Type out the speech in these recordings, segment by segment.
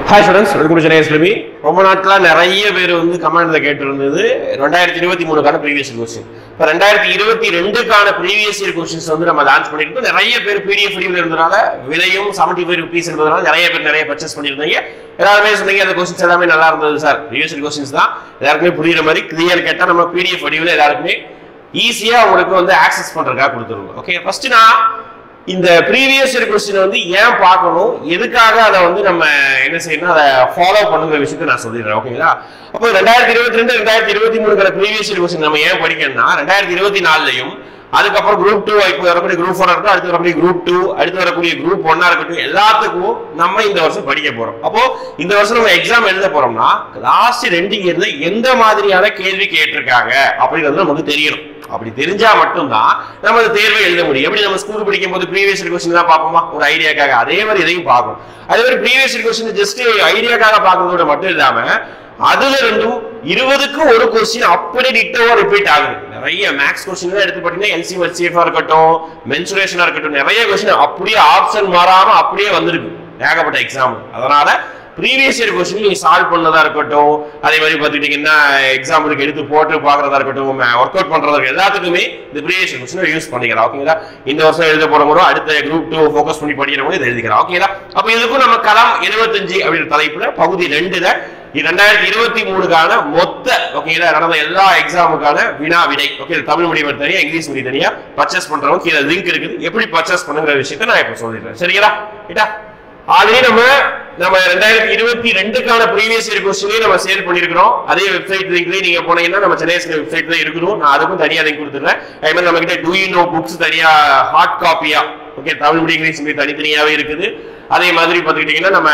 hi students welcome to Chennai SPB ரொம்ப நாட்களாக நிறைய பேர் வந்து கமெண்ட்ல கேட்டிருந்தது ரெண்டாயிரத்தி இருபத்தி மூணுக்கான ப்ரீவியஸ் இயர் கொஸ்டின் இப்போ ரெண்டாயிரத்தி இருபத்தி ரெண்டுக்கான ப்ரீவியஸ் இயர் கொஸ்டின்ஸ் வந்து நம்ம லான்ச் பண்ணிருக்கோம் நிறைய பேர் பிடிஎஃப் வடிவில் இருந்தனால விலையும் செவன்டி ஃபைவ் ருபீஸ் இருந்ததுனால நிறைய பேர் நிறைய பர்ச்சேஸ் பண்ணியிருந்தீங்க எல்லாருமே சொன்னீங்க அந்த கொஸ்டின்ஸ் எல்லாமே நல்லா இருந்தது சார் ப்ரீவியஸ் இயர் கொஸ்டின்ஸ் தான் எல்லாருக்குமே புரியுற மாதிரி கிளியர் கேட்டால் நம்ம பிடிஎஃப் வடிவில் எல்லாருக்குமே ஈஸியாக உங்களுக்கு வந்து ஆக்சஸ் பண்ணுறதுக்காக கொடுத்துருவோம் ஓகே ஃபர்ஸ்ட் நான் இந்த ப்ரீவியஸ் இயர் கொஸ்டின் வந்து ஏன் பார்க்கணும் எதுக்காக அதை வந்து நம்ம என்ன செய்யணும் அதை ஃபாலோ பண்ணுங்கிற விஷயத்தை நான் சொல்லிடுறேன் ஓகேங்களா அப்போ ரெண்டாயிரத்தி இருபத்தி ரெண்டு ரெண்டாயிரத்தி இருபத்தி மூணுங்கிற ப்ரீவியஸ் இயர் கொஸ்டின் நம்ம ஏன் படிக்கணும்னா ரெண்டாயிரத்தி இருபத்தி நாலுலையும் அதுக்கப்புறம் குரூப் டூ இப்போ வரக்கூடிய குரூப் ஃபோர் இருக்கட்டும் அடுத்து வரக்கூடிய குரூப் டூ அடுத்து வரக்கூடிய குரூப் ஒன்னா இருக்கட்டும் எல்லாத்துக்கும் நம்ம இந்த வருஷம் படிக்க போறோம் அப்போ இந்த வருஷம் நம்ம எக்ஸாம் எழுத போறோம்னா லாஸ்ட் ரெண்டு இயர்ல எந்த மாதிரியான கேள்வி கேட்டிருக்காங்க அப்படிங்கிறது நமக்கு தெரியணும் அப்படி தெரிஞ்சா மட்டும்தான் நம்ம அந்த தேர்வை எழுத முடியும் எப்படி நம்ம ஸ்கூல் படிக்கும் போது ப்ரீவியஸ் கொஸ்டின் தான் பார்ப்போமா ஒரு ஐடியாக்காக அதே மாதிரி இதையும் பார்க்கணும் அதே மாதிரி ப்ரீவியஸ் கொஸ்டின் ஜஸ்ட் ஐடியாக்காக பார்க்கறதோட மட்டும் இல்லாம அதுல இருந்தும் இருபதுக்கும் ஒரு கொஸ்டின் அப்படி டிட்டோவா ரிப்பீட் ஆகுது நிறைய மேக்ஸ் கொஸ்டின் எடுத்து பார்த்தீங்கன்னா எல்சி ஹெச்சிஎஃபா இருக்கட்டும் மென்சுரேஷனா இருக்கட்டும் நிறைய கொஸ்டின் அப்படியே ஆப்ஷன் மாறாம அப்படியே வந்திருக்கு ஏகப்பட்ட எக்ஸாம் அதனால ப்ரீவியஸ் இயர் கொஸ்டின் நீங்க சால்வ் பண்ணதா இருக்கட்டும் அதே மாதிரி பார்த்துக்கிட்டீங்கன்னா எக்ஸாம்பிளுக்கு எடுத்து போட்டு பார்க்கறதா இருக்கட்டும் ஒர்க் அவுட் பண்றதா இருக்கட்டும் எல்லாத்துக்குமே இந்த ப்ரீவியஸ் இயர் கொஸ்டின் யூஸ் பண்ணிக்கலாம் ஓகேங்களா இந்த வருஷம் எழுத போறவங்க அடுத்த குரூப் டூ ஃபோக்கஸ் பண்ணி படிக்கிறவங்க இதை எழுதிக்கலாம் ஓகேங்களா அப்போ இதுக்கும் நம்ம களம் எழுபத்தஞ்சு அப்படின்ற தலைப்புல பகுதி ரெண்டுல ரெண்டாயிரத்தி இருபத்தி மூணுக்கான மொத்த ஓகேங்களா நடந்த எல்லா எக்ஸாமுக்கான வினா விடை ஓகே தமிழ் மீடியம் தனியா இங்கிலீஷ் மீடியம் தனியா பர்ச்சேஸ் பண்றவங்க கீழே லிங்க் இருக்குது எப்படி பர்ச்சேஸ் பண்ணுங்கிற விஷயத்த நான் இப்போ சொல்லிடுறேன் சரிங்களா ரைட்டா ஆல்ரெடி நம்ம நம்ம ரெண்டாயிரத்தி இருபத்தி ரெண்டுக்கான ப்ரீவியஸ் இயர் கொஸ்டினே நம்ம சேல் பண்ணிருக்கிறோம் அதே வெப்சைட் லிங்க்லயே நீங்க போனீங்கன்னா நம்ம சென்னை வெப்சைட்ல இருக்கணும் நான் அதுக்கும் தனியா லிங்க் கொடுத்துறேன் அதே மாதிரி நம்ம கிட்ட டூ நோ புக்ஸ் தனியா ஹார்ட் காப்பியா okay Tamil medium English medium தனித்தனியாவே இருக்குது அதே மாதிரி பார்த்துக்கிட்டீங்கன்னா நம்ம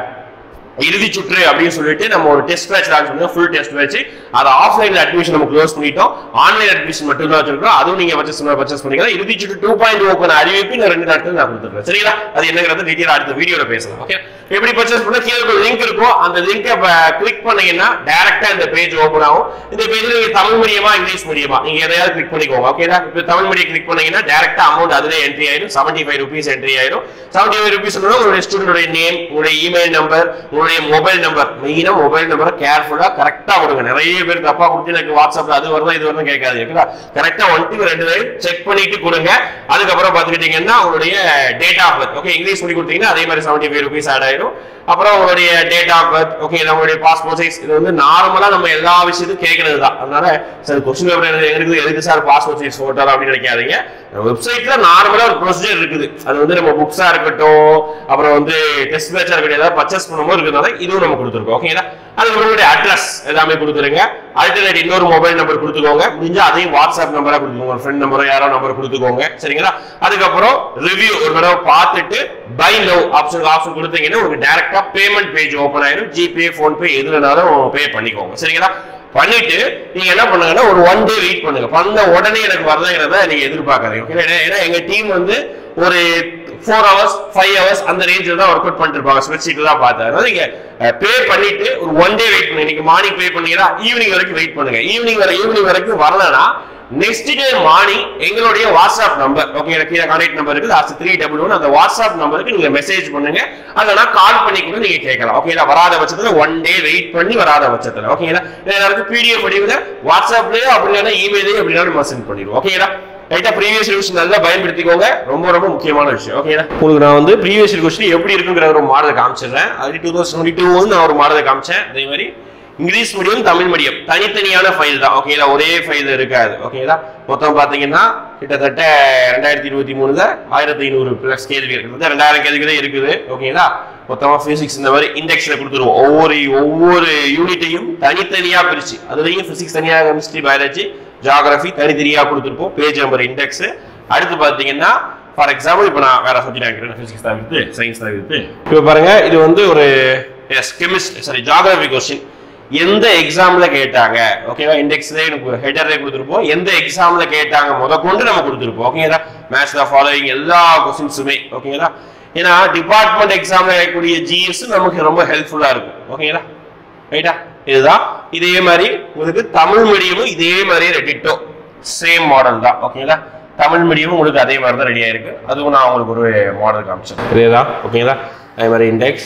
இறுதி சுற்று அப்படின்னு சொல்லிட்டு நம்ம ஒரு டெஸ்ட் பேட்ச் லான்ச் பண்ணோம் ஃபுல் டெஸ்ட் பேட்ச் அது ஆஃப்லைன்ல அட்மிஷன் நம்ம க்ளோஸ் பண்ணிட்டோம் ஆன்லைன் அட்மிஷன் மட்டும் தான் வச்சிருக்கோம் அதுவும் நீங்க பர்ச்சேஸ் பண்ண பர்ச்சேஸ் பண்ணிக்கலாம் இறுதி சுற்று டூ பாயிண்ட் ஓப்பன் அறிவிப்பு இந்த ரெண்டு நாட்கள் நான் கொடுத்துருக்கேன் சரிங்களா அது என்னங்கிறது டீட்டெயில் அடுத்த வீடியோல பேசலாம் ஓகே எப்படி பர்ச்சேஸ் பண்ணா கீழே ஒரு லிங்க் இருக்கும் அந்த லிங்கை கிளிக் பண்ணீங்கன்னா டைரக்டா இந்த பேஜ் ஓப்பன் ஆகும் இந்த பேஜ்ல நீங்க தமிழ் மீடியமா இங்கிலீஷ் மீடியமா நீங்க எதையாவது கிளிக் பண்ணிக்கோங்க ஓகேடா இப்போ தமிழ் மீடியம் கிளிக் பண்ணீங்கன்னா டைரக்டா அமௌண்ட் அதுல என்ட்ரி ஆயிடும் செவன்டி ஃபைவ் ருபீஸ் என்ட்ரி ஆயிடும் செவன்டி ஃபைவ் ருபீஸ் உங்களுடைய ஸ்டூடெண்டோட நேம் உங்களுடைய இமெயில் நம்பர் உங்களுடைய மொபைல் நம்பர் மெயினா மொபைல் நம்பரை கேர்ஃபுல்லா கரெக்டா கொடுங்க நிறைய பேர் தப்பா கொடுத்து எனக்கு வாட்ஸ்அப்ல அது வருதா இது வருதுன்னு கேட்காது ஓகேங்களா கரெக்டா ஒன் ரெண்டு லைன் செக் பண்ணிட்டு கொடுங்க அதுக்கப்புறம் பாத்துக்கிட்டீங்கன்னா உங்களுடைய date of birth okay English பண்ணி கொடுத்தீங்கன்னா அதே மாதிரி செவன்டி ஃபைவ் ருபீஸ் ஆட் ஆயிடும் அப்புறம் உங்களுடைய டேட் ஆஃப் பர்த் ஓகே நம்மளுடைய பாஸ்போர்ட் சைஸ் இது வந்து நார்மலா நம்ம எல்லா விஷயத்துக்கும் கேட்கறது தான் அதனால சார் கொஸ்டின் பேப்பர் எங்களுக்கு எதுக்கு சார் பாஸ்போர்ட் சைஸ் போட்டோ அப்படின்னு நினைக்காதீங்க வெப்சைட்ல நார்மலா ஒரு ப்ரொசீஜர் இருக்குது அது வந்து நம்ம புக்ஸா இருக்கட்டும் அப்புறம் வந்து டெஸ்ட் பேட்சா இருக்கட்டும் ஏதாவது பர்ச்சேஸ் பண்ணும்போது இருக்கிறதுனால இதுவும் நம்ம கொடுத்துருக்கோம் ஓகேங்களா அது உங்களுடைய அட்ரஸ் எல்லாமே கொடுத்துருங்க அல்டர்னேட் இன்னொரு மொபைல் நம்பர் கொடுத்துக்கோங்க முடிஞ்சா அதையும் வாட்ஸ்அப் நம்பரா கொடுத்துக்கோங்க ஃப்ரெண்ட் நம்பரோ யாரோ நம்பர் கொடுத்துக்கோங்க சரிங்களா அதுக்கப்புறம் ரிவ்யூ ஒரு தடவை பார்த்துட்டு பை நவ் ஆப்ஷன் ஆப்ஷன் கொடுத்தீங்கன்னா உங்களுக்கு டேரக்டா பேமெண்ட் பேஜ் ஓப்பன் ஆயிடும் ஜிபே ஃபோன்பே எதுலனாலும் பே பண்ணிக்கோங்க சரிங்களா பண்ணிட்டு நீங்க என்ன பண்ணுங்கன்னா ஒரு ஒன் டே வெயிட் பண்ணுங்க பண்ண உடனே எனக்கு வரலைங்கிறத நீங்க எதிர்பார்க்காதீங்க ஓகே ஏன்னா எங்க டீம் வந்து ஒரு ஃபோர் ஹவர்ஸ் ஃபைவ் ஹவர்ஸ் அந்த ரேஞ்சில் தான் ஒர்க் அவுட் பண்ணிட்டு இருப்பாங்க ஸ்ப்ரெட்ஷீட் தான் பார்த்து அதனால நீங்க பே பண்ணிட்டு ஒரு ஒன் டே வெயிட் பண்ணுங்க இன்னைக்கு மார்னிங் பே பண்ணீங்கன்னா ஈவினிங் வரைக்கும் வெயிட் பண்ணுங்க ஈவினிங் வரை ஈவினிங் வரைக்கும் வரலன்னா நெக்ஸ்ட் டே மார்னிங் எங்களுடைய வாட்ஸ்அப் நம்பர் ஓகே கீழே கான்டாக்ட் நம்பர் இருக்குது லாஸ்ட் த்ரீ டபுள் ஒன் அந்த வாட்ஸ்அப் நம்பருக்கு நீங்க மெசேஜ் பண்ணுங்க அதனா கால் பண்ணி கூட நீங்க கேட்கலாம் ஓகேங்களா வராத பட்சத்துல ஒன் டே வெயிட் பண்ணி வராத பட்சத்துல ஓகேங்களா எல்லாருக்கும் பிடிஎஃப் வடிவில் வாட்ஸ்அப்லயோ அப்படி இல்லைன்னா இமெயிலையோ அப்படின்னா நம்ம சென்ட் பண்ணிடுவோம் ஓகேங்களா ரைட்டா ப்ரீவியஸ் கொஸ்டின் நல்லா பயன்படுத்திக்கோங்க ரொம்ப ரொம்ப முக்கியமான விஷயம் ஓகேங்களா உங்களுக்கு நான் வந்து ப்ரீவியஸ் கொஸ்டின் எப்படி இருக்குங்கிற ஒரு மாடலை காமிச்சிடுறேன் அது டூ தௌசண்ட் டுவெண்ட்டி டூ நான் ஒரு மாடலை காமிச்சேன் அதே மாதிரி இங்கிலீஷ் மீடியம் தமிழ் மீடியம் தனித்தனியான ஃபைல் தான் ஓகேங்களா ஒரே ஃபைல் இருக்காது ஓகேங்களா மொத்தம் பார்த்தீங்கன்னா கிட்டத்தட்ட ரெண்டாயிரத்தி இருபத்தி மூணுல ஆயிரத்தி ஐநூறு பிளஸ் கேள்வி இருக்குது ரெண்டாயிரம் கேள்வி தான் இருக்குது ஓகேங்களா மொத்தமா பிசிக்ஸ் இந்த மாதிரி இண்டெக்ஸ்ல கொடுத்துருவோம் ஒவ்வொரு ஒவ்வொரு யூனிட்டையும் தனித்தனியா பிரிச்சு அதுலயும் பிசிக்ஸ் தனியா கெமிஸ்ட்ரி பயாலஜி ஜியாகிரபி தனித்தனியா கொடுத்துருப்போம் பேஜ் நம்பர் இண்டெக்ஸ் அடுத்து பாத்தீங்கன்னா ஃபார் எக்ஸாம்பிள் இப்போ நான் வேற சப்ஜெக்ட் ஆகிறேன் பிசிக்ஸ் தான் இருக்குது சயின்ஸ் தான் இருக்குது இப்போ பாருங்க இது வந்து ஒரு எஸ் கெமிஸ்ட்ரி சாரி ஜியாகிரபி கொஸ்டின் எந்த எக்ஸாம்ல கேட்டாங்க ஓகேவா இண்டெக்ஸ்ல எனக்கு ஹெடர்ல கொடுத்துருப்போம் எந்த எக்ஸாம்ல கேட்டாங்க முத கொண்டு நம்ம கொடுத்துருப்போம் ஓகேங்களா மேட்ச் த ஃபாலோவிங் எல்லா கொஸ்டின்ஸுமே ஓகேங்களா ஏன்னா டிபார்ட்மெண்ட் எக்ஸாம்ல கேட்கக்கூடிய ஜிஎஸ் நமக்கு ரொம்ப ஹெல்ப்ஃபுல்லா இருக்கும் ஓகேங்களா ரைட்டா இதுதான் இதே மாதிரி உங்களுக்கு தமிழ் மீடியமும் இதே மாதிரியே ரெடிட்டோ சேம் மாடல் தான் ஓகேங்களா தமிழ் மீடியம் உங்களுக்கு அதே மாதிரி தான் ரெடி ஆயிருக்கு அதுவும் நான் உங்களுக்கு ஒரு மாடல் காமிச்சேன் இதே தான் ஓகேங்களா அதே மாதிரி இண்டெக்ஸ்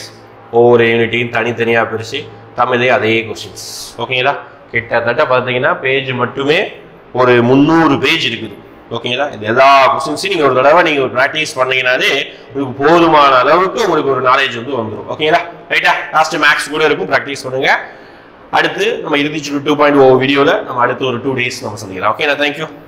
ஒவ்வொரு யூனிட்டையும் தனித்தனியாக பிரித்து தமிழே அதே கொஸ்டின்ஸ் ஓகேங்களா கிட்டத்தட்ட பார்த்தீங்கன்னா பேஜ் மட்டுமே ஒரு முந்நூறு பேஜ் இருக்குது ஓகேங்களா இது எல்லா கொஸ்டின்ஸையும் நீங்கள் ஒரு தடவை நீங்கள் ப்ராக்டிஸ் பண்ணீங்கன்னாலே உங்களுக்கு போதுமான அளவுக்கு உங்களுக்கு ஒரு நாலேஜ் வந்து வந்துடும் ஓகேங்களா ரைட்டா லாஸ்ட் மேக்ஸ் கூட இருக்கும் ப்ராக்டிஸ் பண்ணுங்க அடுத்து நம்ம இறுதி டூ பாயிண்ட் ஓ வீடியோவில் நம்ம அடுத்து ஒரு டூ டேஸ் நம்ம சந்திக்கலாம் ஓகேண்ணா தேங்க்யூ